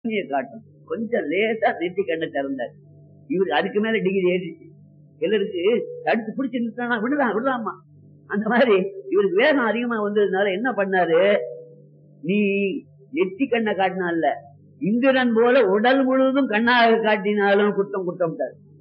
கண்ணியை காட்டும் கொஞ்சம் லேசா நெத்தி கண்ணை திறந்தார் இவருக்கு அதுக்கு மேல டிகிரி ஏறிச்சு சிலருக்கு தடுத்து பிடிச்சு நிறுத்தானா விடுதான் விடுதாமா அந்த மாதிரி இவருக்கு வேகம் அதிகமா வந்ததுனால என்ன பண்ணாரு நீ நெத்தி கண்ணை காட்டினால இந்திரன் போல உடல் முழுவதும் கண்ணாக காட்டினாலும் குத்தம் குத்தம்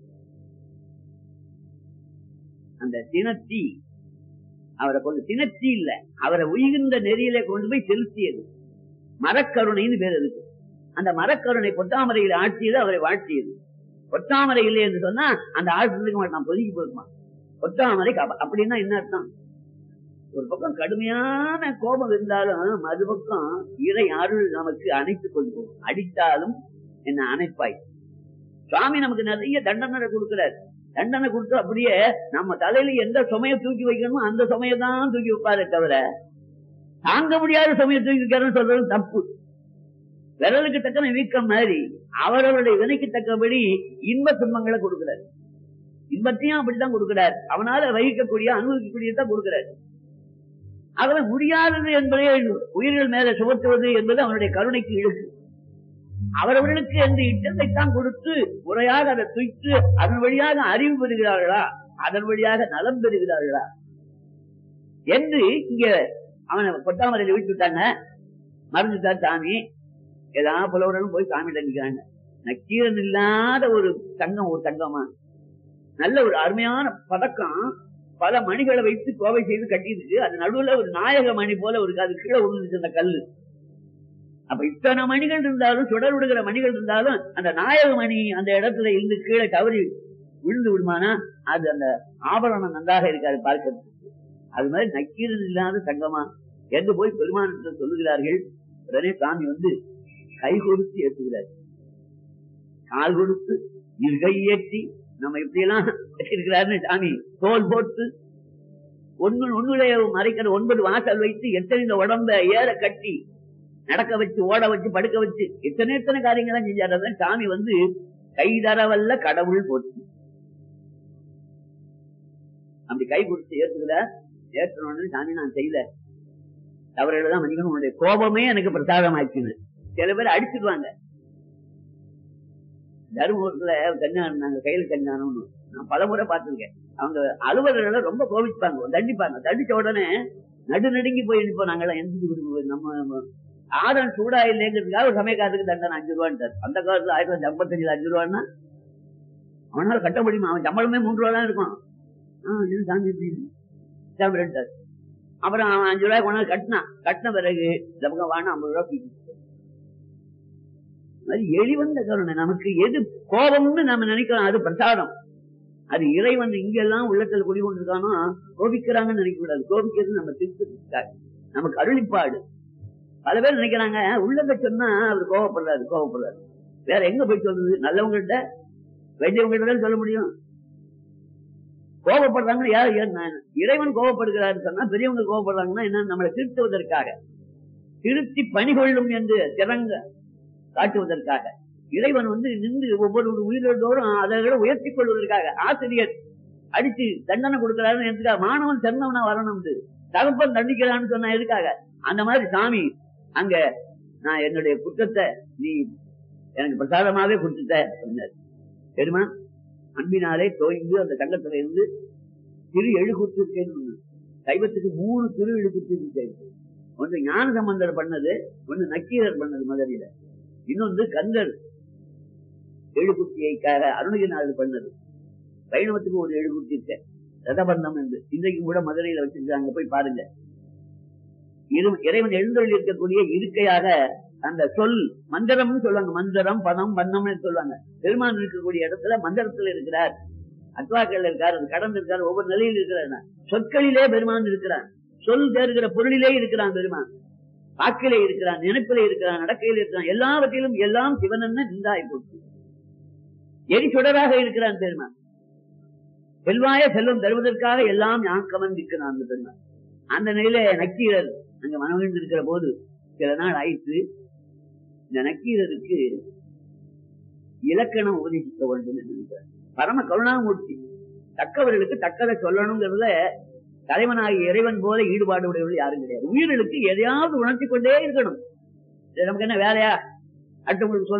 அந்த தினத்தி அவரை கொண்டு தினத்தி இல்ல அவரை உயிர்ந்த நெறியில கொண்டு போய் செலுத்தியது மரக்கருணைன்னு பேர் அதுக்கு அந்த மரக்கருணை பொத்தாமரையில் ஆட்சியது அவரை வாழ்த்தியது பொத்தாமரை இல்லை என்று சொன்னா அந்த ஆழ்த்துக்கு மாட்டான் பொதுக்கி போயிருமா பொத்தாமரை அப்படின்னா என்ன அர்த்தம் ஒரு பக்கம் கடுமையான கோபம் இருந்தாலும் மறுபக்கம் இறை அருள் நமக்கு அணைத்துக் கொண்டு போகும் அடித்தாலும் என்ன அணைப்பாய் சுவாமி நமக்கு நிறைய தண்டனை கொடுக்கிறார் தண்டனை கொடுத்து அப்படியே நம்ம தலையில எந்த சுமைய தூக்கி வைக்கணுமோ அந்த சுமையை தான் தூக்கி வைப்பாரே தவிர தாங்க முடியாத சுமையை தூக்கி வைக்கிறேன்னு சொல்றது தப்பு விரலுக்கு தக்கன வீக்கம் மாதிரி அவரவருடைய வினைக்கு தக்கபடி இன்ப துன்பங்களை கொடுக்கிறார் இன்பத்தையும் அப்படித்தான் கொடுக்கிறார் அவனால வகிக்கக்கூடிய அனுபவிக்கக்கூடியதான் கொடுக்கிறார் ஆகவே முடியாதது என்பதே உயிர்கள் மேல சுமத்துவது என்பது அவனுடைய கருணைக்கு இழுக்கு அவரவர்களுக்கு அந்த இட்டத்தைத்தான் கொடுத்து முறையாக அதை துய்த்து அதன் வழியாக அறிவு பெறுகிறார்களா அதன் வழியாக நலம் பெறுகிறார்களா என்று இங்க அவனை பொட்டாமரையில விட்டுட்டாங்க மறந்துட்டார் சாமி ஏதாவது புலவரனும் போய் சாமி நிக்கிறாங்க நக்கீரன் இல்லாத ஒரு தங்கம் ஒரு தங்கமா நல்ல ஒரு அருமையான பதக்கம் பல மணிகளை வைத்து கோவை செய்து கட்டியிருக்கு அது நடுவுல ஒரு நாயக மணி போல ஒரு அது கீழே விழுந்துச்சு அந்த கல்லு அப்ப இத்தனை மணிகள் இருந்தாலும் சுடர் விடுகிற மணிகள் இருந்தாலும் அந்த நாயக மணி அந்த இடத்துல இருந்து கீழே தவறி விழுந்து விடுமானா அது அந்த ஆபரணம் நன்றாக இருக்காது பார்க்கிறது அது மாதிரி நக்கீரன் இல்லாத தங்கமா என்று போய் பெருமானத்தில் சொல்லுகிறார்கள் உடனே சாமி வந்து கை கொடுத்து ஏற்றுகிறார் கால் கொடுத்து இருகை ஏற்றி நம்ம இப்படி எல்லாம் இருக்கிறாருன்னு சாமி தோல் போட்டு ஒன்னு ஒன்னுடைய மறைக்கிற ஒன்பது வாசல் வைத்து எத்தனை இந்த உடம்ப ஏற கட்டி நடக்க வச்சு ஓட வச்சு படுக்க வச்சு எத்தனை எத்தனை காரியங்கள்லாம் செஞ்சாரு சாமி வந்து கைதரவல்ல கடவுள் போட்டு அப்படி கை கொடுத்து ஏற்றுகிற ஏற்றணும்னு சாமி நான் செய்யல தவறுகளை தான் மன்னிக்கணும் உன்னுடைய கோபமே எனக்கு பிரசாதம் ஆச்சுது சில பேர் அடிச்சிடுவாங்க தருமபுரத்துல கல்யாணம் நாங்க கையில கல்யாணம்னு நான் பல முறை பார்த்திருக்கேன் அவங்க அலுவலர்கள் ரொம்ப கோபிச்சுப்பாங்க தண்டிப்பாங்க தண்டிச்ச உடனே நடு நடுங்கி போய் நிற்போம் நாங்களாம் எந்த நம்ம ஆதன் சூடா இல்லைங்கிறதுக்காக ஒரு சமயக்காரத்துக்கு தண்டனை அஞ்சு ரூபான்ட்டார் அந்த காலத்துல ஆயிரத்தி தொள்ளாயிரத்தி ஐம்பத்தஞ்சுல அஞ்சு ரூபான்னா அவனால கட்ட முடியுமா அவன் சம்பளமே மூன்று ரூபா தான் இருக்கும் ஆஹ் சாமி சாமிட்டார் அப்புறம் அவன் அஞ்சு ரூபாய் கொண்டாந்து கட்டினான் கட்டின பிறகு இந்த பக்கம் வாங்க ஐம்பது ரூபாய் எளிவந்த கருணை நமக்கு எது கோபம்னு நம்ம நினைக்கிறோம் அது பிரசாதம் அது இறைவன் இங்கெல்லாம் உள்ளத்தில் குடிகொண்டிருக்கானோ கோபிக்கிறாங்கன்னு நினைக்க கூடாது கோபிக்கிறது நம்ம திருத்த நமக்கு அருளிப்பாடு பல பேர் நினைக்கிறாங்க உள்ளங்க சொன்னா அவர் கோவப்படுறாரு கோவப்படுறாரு வேற எங்க போய் சொல்றது நல்லவங்கள்ட்ட வேண்டியவங்கள்ட்ட சொல்ல முடியும் கோபப்படுறாங்கன்னு யார் இறைவன் கோபப்படுகிறாரு சொன்னா பெரியவங்க கோபப்படுறாங்கன்னா என்ன நம்மளை திருத்துவதற்காக திருத்தி பணிகொள்ளும் என்று திறங்க காட்டுவதற்காக இறைவன் வந்து நின்று ஒவ்வொரு உயிரோடும் அதை விட உயர்த்தி கொள்வதற்காக ஆசிரியர் அடிச்சு தண்டனை கொடுக்கிறாருன்னு எதுக்காக மாணவன் சிறந்தவனா வரணும் தகப்பன் தண்டிக்கிறான்னு சொன்னா எதுக்காக அந்த மாதிரி சாமி அங்க நான் என்னுடைய குற்றத்தை நீ எனக்கு பிரசாதமாவே கொடுத்துட்ட தெரியுமா அன்பினாலே தோய்ந்து அந்த தங்கத்துல இருந்து திரு எழுகுத்து இருக்கேன்னு சைவத்துக்கு மூணு திரு எழுகுத்து இருக்கு ஒன்று ஞான சம்பந்தர் பண்ணது ஒன்று நக்கீரர் பண்ணது மதுரையில இன்னொன்று கந்தர் எழுகுத்தியைக்காக அருணகிரிநாதர் பண்ணது வைணவத்துக்கு ஒரு எழுகுத்தி இருக்க ரதபந்தம் என்று இன்றைக்கும் கூட மதுரையில வச்சிருக்காங்க போய் பாருங்க இறைவன் எழுந்தொழில் இருக்கக்கூடிய இருக்கையாக அந்த சொல் மந்திரம்னு சொல்லுவாங்க மந்திரம் பதம் பன்னம்னு சொல்லுவாங்க பெருமான் இருக்கக்கூடிய இடத்துல மந்திரத்துல இருக்கிறார் அத்வாக்கள் இருக்கார் கடந்து இருக்கார் ஒவ்வொரு நிலையில் இருக்கிறார் சொற்களிலே பெருமான் இருக்கிறார் சொல் தேர்கிற பொருளிலே இருக்கிறான் பெருமான் வாக்கிலே இருக்கிறான் நினைப்பிலே இருக்கிறான் நடக்கையில் இருக்கிறான் எல்லாவற்றிலும் எல்லாம் சிவன் நின்றாய் போச்சு எரி சுடராக இருக்கிறான் பெருமான் செல்வாய செல்வம் தருவதற்காக எல்லாம் ஞாக்கமன் இருக்கிறான் அந்த பெருமான் அந்த நிலையில நக்கீரர் அங்க மனவிழ்ந்து இருக்கிற போது சில நாள் ஆயிற்று இந்த நக்கீரருக்கு இலக்கணம் உபதேசிக்க வேண்டும் என்று நினைக்கிறார் பரம கருணாமூர்த்தி தக்கவர்களுக்கு தக்கதை சொல்லணுங்கிறதுல தலைவனாகிய இறைவன் போல ஈடுபாடு உடையவர்கள் யாரும் கிடையாது உயிர்களுக்கு எதையாவது உணர்த்தி கொண்டே இருக்கணும் இது நமக்கு என்ன வேலையா அடுத்தவங்களுக்கு சொல்ல